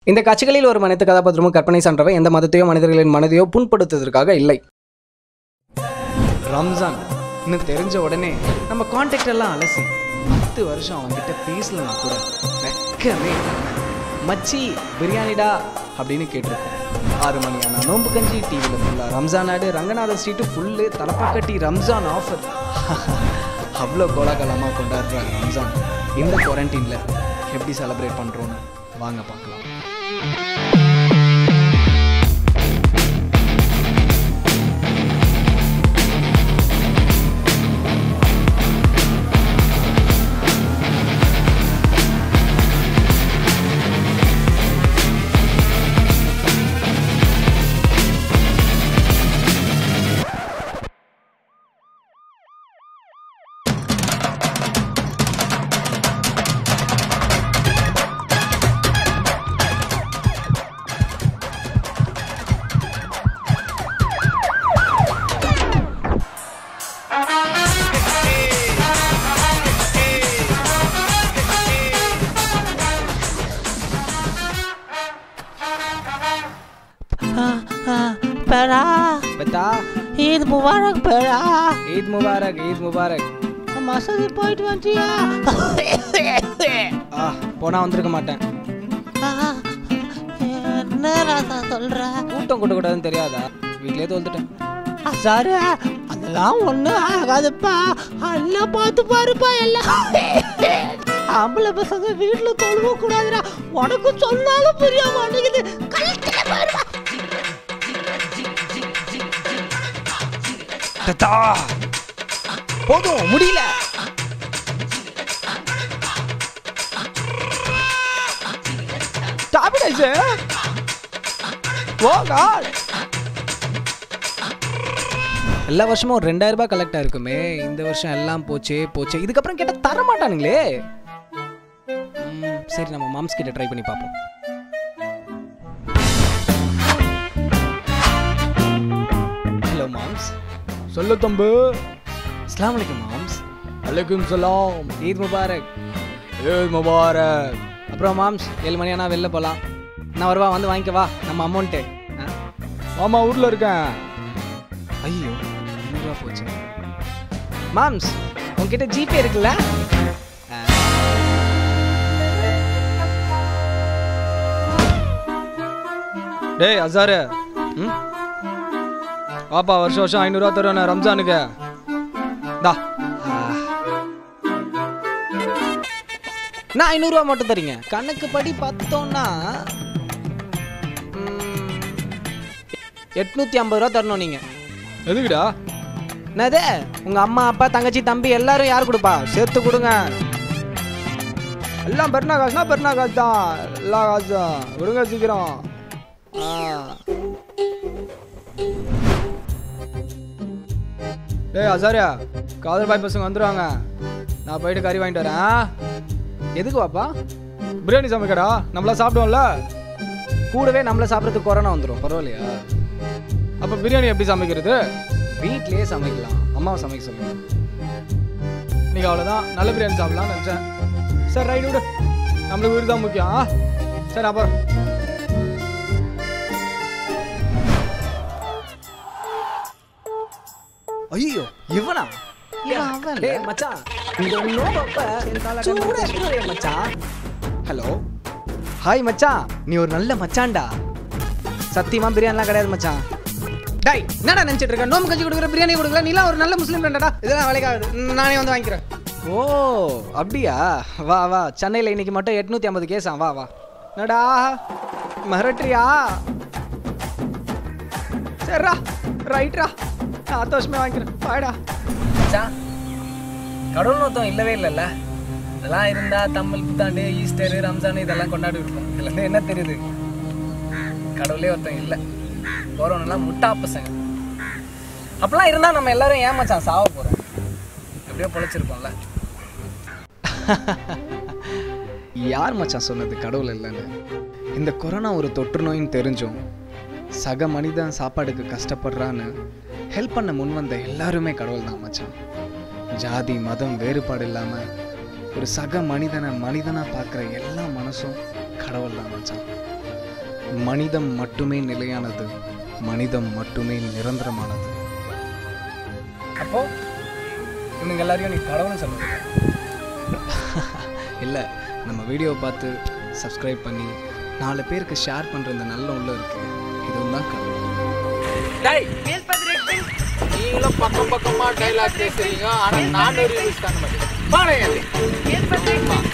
இந்த காட்சிகளில் ஒரு மனித கதாபாத்திரமும் கற்பனை சான்றவை எந்த மதத்தையோ மனிதர்களின் மனதையோ புண்படுத்துவதற்காக இல்லை ரம்ஜான் இன்னும் தெரிஞ்ச உடனே நம்ம கான்டாக்ட் எல்லாம் அலசி பத்து வருஷம் அவன்கிட்ட பேசலனா கூட வெக்கமே இல்லாம, மச்சி பிரியாணிடா அப்படின்னு கேட்டிருக்கோம் ஆறு மணி ஆனா நோம்பு கஞ்சி டிவியில் ஃபுல்லாக ரம்ஜான் ஆடு Ranganatha street full Thalappakatti Ramzan offer அவ்வளோ கோலாகலமாக கொண்டாடுற ரம்ஜான் இந்த குவாரண்டைனில் எப்படி செலிப்ரேட் பண்ணுறோன்னு வாங்க பார்க்கலாம் பெறா பத்தா ஈத் முபாரக் பெறா ஈத் முபாரக் ஈத் முபாரக் மசூதி போயிட்டு வந்துட்டியா ஆ போனா வந்திருக்க மாட்டேன் என்ன ராசா சொல்ற கூட்டம் கூட்டக்கூடாதுன்னு தெரியாதா வீட்லயே தோல்த்துட்டேன் சாரு அதெல்லாம் ஒண்ணும் ஆகாதுப்பா எல்லாம் பார்த்து பாருப்பா எல்லாம் ஆம்பளை பசங்க வீட்டுல தொழுவ கூடாதுடா உனக்கு சொன்னாலும் புரிய மாட்டேங்குது கழுத்துல பாருப்பா தத்தா போதும் முடியல Stop it, I say. Oh, God. எல்லா வருஷமும் ஒரு ரெண்டாயிரம் ரூபாய் கலெக்ட் ஆயிருக்குமே இந்த வருஷம் எல்லாம் போச்சே போச்சே இதுக்கப்புறம் கேட்டால் தர மாட்டானுங்களே ம், சரி நம்ம மாம்ஸ் கிட்ட ட்ரை பண்ணி பார்ப்போம் ஹலோ மாம்ஸ் சொல்லு தம்பு அஸ்லாம் வலைக்கம் மாம்ஸ் வலைக்கும் சலாம் ஈத் முபாரக் ஈத் முபாரக் அப்புறம் மாம்ஸ் ஏழு மணி ஆனா வெளில போகலாம் நான் வருவா வந்து வாங்கிக்க வா நம்ம அமௌண்ட்டு ஆமா ஊரில் இருக்கேன் ஐயோ ஐநூறுரூவா போச்சு மாம்ஸ் உங்ககிட்ட ஜிபே இருக்குல்ல ஆ. டேய் அசாரு ம் வாப்பா வருஷம் வருஷம் ஐநூறுரூவா தருவேன் ரம்ஜானுக்கு தா நான் ஐநூறுரூவா மட்டும் தரீங்க கணக்கு படி பார்த்தோம்னா ம், எட்நூத்தி ஐம்பது ரூபா தரணும் நீங்க எதுக்குடா என்னது உங்க அம்மா அப்பா தங்கச்சி தம்பி எல்லாரும் யார் கொடுப்பா சேர்த்து கொடுங்க எல்லாம் பெருனா காசுனா பெருனா காசு தான் எல்லா காசும் விடுங்க சீக்கிரம் ஆ. டேய் அசாரியா காதல் பாய் பசங்க வந்துடுவாங்க நான் போயிட்டு கறி வாங்கிட்டு வரேன் எதுக்கு வாப்பா பிரியாணி சமைக்கடா நம்மளா சாப்பிடுவோம்ல கூடவே நம்மள சாப்பிட்றதுக்கு கொரோனா வந்துடும் பரவாயில்லையா அப்போ பிரியாணி எப்படி சமைக்கிறது வீட்லயே சமைக்கலாம் அம்மாவை சமைக்க சொல்லுங்க இன்னைக்கு அவ்வளோதான் நல்ல பிரியாணி சாப்பிடலாம்னு நினச்சேன் சரி ரைட் விடு நம்மளுக்கு வீடு தான் முக்கியம் ஆ? சரி அப்புறம் ஐயோ இவனா டேய் மச்சான் இந்த நோபப்ப சூடா இருக்கிறே மச்சான் ஹலோ ஹாய் மச்சான் நீ ஒரு நல்ல மச்சான்டா சத்தியமா பிரியாணிலாம் கிடையாது மச்சான் டேய் என்னடா நினைச்சிட்டு இருக்க நோம்பு கஞ்சி கொடுக்குற பிரியாணி கொடுக்குற நீலாம் ஒரு நல்ல முஸ்லீம் தான்டா இதெல்லாம் வேலைக்காகுது நானே வந்து வாங்கிக்கிறேன் ஓ அப்படியா வா வா சென்னையில் இன்னைக்கு மட்டும் எட்நூத்தி ஐம்பது கேஸா வா வா என்னடா மிரட்டுறியா சரிடா ரைட்ரா நான் அடுத்த வருஷமே வாங்கிக்கிறேன் பாய்டா மச்சான் கடவுள் நோத்தம் இல்லவே இல்லைல்ல இதெல்லாம் இருந்தா தமிழ் புத்தாண்டு ஈஸ்டர் ரம்ஜான் இதெல்லாம் கொண்டாடி இருப்போம் இதுல இருந்து என்ன தெரியுது கடவுளே ஒருத்தன் இல்லை போறவனெல்லாம் முட்டா பசங்க அப்பெல்லாம் இருந்தா நம்ம எல்லாரும் ஏன் மச்சான் சாவ போறோம் எப்படியோ பொழைச்சிருப்போம்ல யார் மச்சான் சொன்னது கடவுள் இல்லைன்னு இந்த கொரோனா ஒரு தொற்று நோயின்னு தெரிஞ்சும் சக மனிதன் சாப்பாடுக்கு கஷ்டப்படுறான்னு ஹெல்ப் பண்ண முன் வந்த எல்லாருமே கடவுள் தான் மச்சான் ஜாதி மதம் வேறுபாடு இல்லாமல் ஒரு சக மனிதனை மனிதனாக பார்க்குற எல்லா மனசும் கடவுள் தான் மச்சான் மனிதம் மட்டுமே நிலையானது மனிதம் மட்டுமே நிரந்தரமானது அப்போ இவனுங்க எல்லாரையும் நீ கடவுள்னு சொல்லுங்க இல்லை நம்ம வீடியோவை பார்த்து சப்ஸ்கிரைப் பண்ணி நாலு பேருக்கு ஷேர் பண்ணுற இந்த நல்ல உள்ள இருக்கு இதுவும் தான் கடவுள் டேய் நீங்களும் பக்கம் பக்கமா டைலாக் பேசுறீங்க ஆனா நான் ரிவ்யூஸ் பண்ண மாட்டேன் பாருங்க